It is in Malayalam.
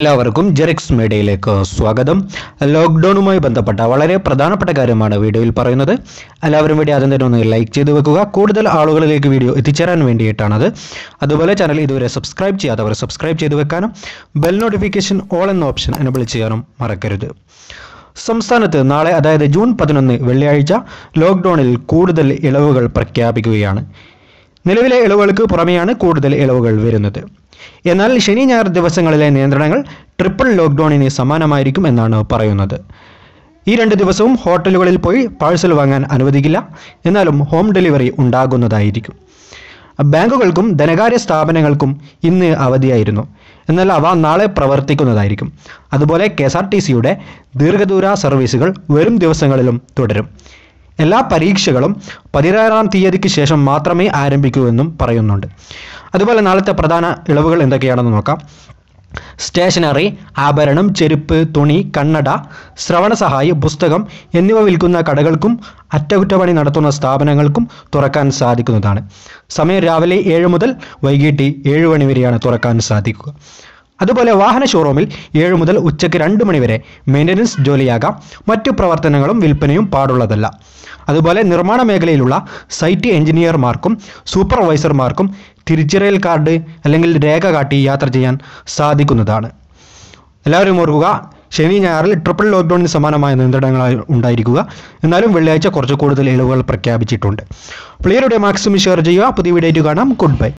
എല്ലാവർക്കും ജെറിക്സ് മീഡിയയിലേക്ക് സ്വാഗതം ലോക്ക്ഡൗണുമായി ബന്ധപ്പെട്ട വളരെ പ്രധാനപ്പെട്ട കാര്യമാണ് വീഡിയോയിൽ പറയുന്നത് എല്ലാവരും വീഡിയോ ആദ്യം തന്നെ ഒന്ന് ലൈക്ക് ചെയ്ത് വെക്കുക കൂടുതൽ ആളുകളിലേക്ക് വീഡിയോ എത്തിച്ചേരാൻ വേണ്ടിയിട്ടാണത് അതുപോലെ ചാനൽ ഇതുവരെ സബ്സ്ക്രൈബ് ചെയ്യാത്തവർ സബ്സ്ക്രൈബ് ചെയ്ത് വെക്കാനും ബെൽ നോട്ടിഫിക്കേഷൻ ഓൾ എന്ന ഓപ്ഷൻ എനബിൾ ചെയ്യാനും മറക്കരുത് സംസ്ഥാനത്ത് നാളെ അതായത് ജൂൺ പതിനൊന്ന് വെള്ളിയാഴ്ച ലോക്ക്ഡൗണിൽ കൂടുതൽ ഇളവുകൾ പ്രഖ്യാപിക്കുകയാണ് നിലവിലെ ഇളവുകൾക്ക് പുറമെയാണ് കൂടുതൽ ഇളവുകൾ വരുന്നത് എന്നാൽ ശനി ഞായർ ദിവസങ്ങളിലെ നിയന്ത്രണങ്ങൾ ട്രിപ്പിൾ ലോക്ക്ഡൗണിന് സമാനമായിരിക്കും എന്നാണ് പറയുന്നത് ഈ രണ്ട് ദിവസവും ഹോട്ടലുകളിൽ പോയി പാഴ്സൽ വാങ്ങാൻ അനുവദിക്കില്ല എന്നാലും ഹോം ഡെലിവറി ഉണ്ടാകുന്നതായിരിക്കും ബാങ്കുകൾക്കും ധനകാര്യ സ്ഥാപനങ്ങൾക്കും ഇന്ന് അവധിയായിരുന്നു എന്നാൽ അവ നാളെ പ്രവർത്തിക്കുന്നതായിരിക്കും അതുപോലെ കെ എസ് ആർ ടി സിയുടെ ദീർഘദൂര സർവീസുകൾ വരും ദിവസങ്ങളിലും തുടരും എല്ലാ പരീക്ഷകളും പതിനാറാം തീയതിക്ക് ശേഷം മാത്രമേ ആരംഭിക്കൂ എന്നും പറയുന്നുണ്ട് അതുപോലെ നാളത്തെ പ്രധാന ഇളവുകൾ എന്തൊക്കെയാണെന്ന് നോക്കാം സ്റ്റേഷനറി ആഭരണം ചെരുപ്പ് തുണി കണ്ണട ശ്രവണ സഹായി പുസ്തകം എന്നിവ വിൽക്കുന്ന കടകൾക്കും അറ്റകുറ്റപ്പണി നടത്തുന്ന സ്ഥാപനങ്ങൾക്കും തുറക്കാൻ സാധിക്കുന്നതാണ് സമയം രാവിലെ ഏഴ് മുതൽ വൈകിട്ട് ഏഴ് മണി വരെയാണ് തുറക്കാൻ സാധിക്കുക അതുപോലെ വാഹന ഷോറൂമിൽ ഏഴ് മുതൽ ഉച്ചയ്ക്ക് രണ്ട് മണി വരെ മെയിൻ്റനൻസ് ജോലിയാകാം മറ്റു പ്രവർത്തനങ്ങളും വിൽപ്പനയും പാടുള്ളതല്ല അതുപോലെ നിർമ്മാണ മേഖലയിലുള്ള സൈറ്റ് എഞ്ചിനീയർമാർക്കും സൂപ്പർവൈസർമാർക്കും തിരിച്ചറിയൽ കാർഡ് അല്ലെങ്കിൽ രേഖ കാട്ടി യാത്ര ചെയ്യാൻ സാധിക്കുന്നതാണ് എല്ലാവരും ഓർക്കുക ശനി ഞായറിൽ ട്രിപ്പിൾ ലോക്ക്ഡൌണിന് സമാനമായ നിയന്ത്രണങ്ങൾ ഉണ്ടായിരിക്കുക എന്നാലും വെള്ളിയാഴ്ച കുറച്ച് കൂടുതൽ ഇളവുകൾ പ്രഖ്യാപിച്ചിട്ടുണ്ട് പ്ലെയറുടെ മാക്സിമം ഷെയർ ചെയ്യുക പുതിയ വീഡിയോ ആയിട്ട് കാണാം ഗുഡ് ബൈ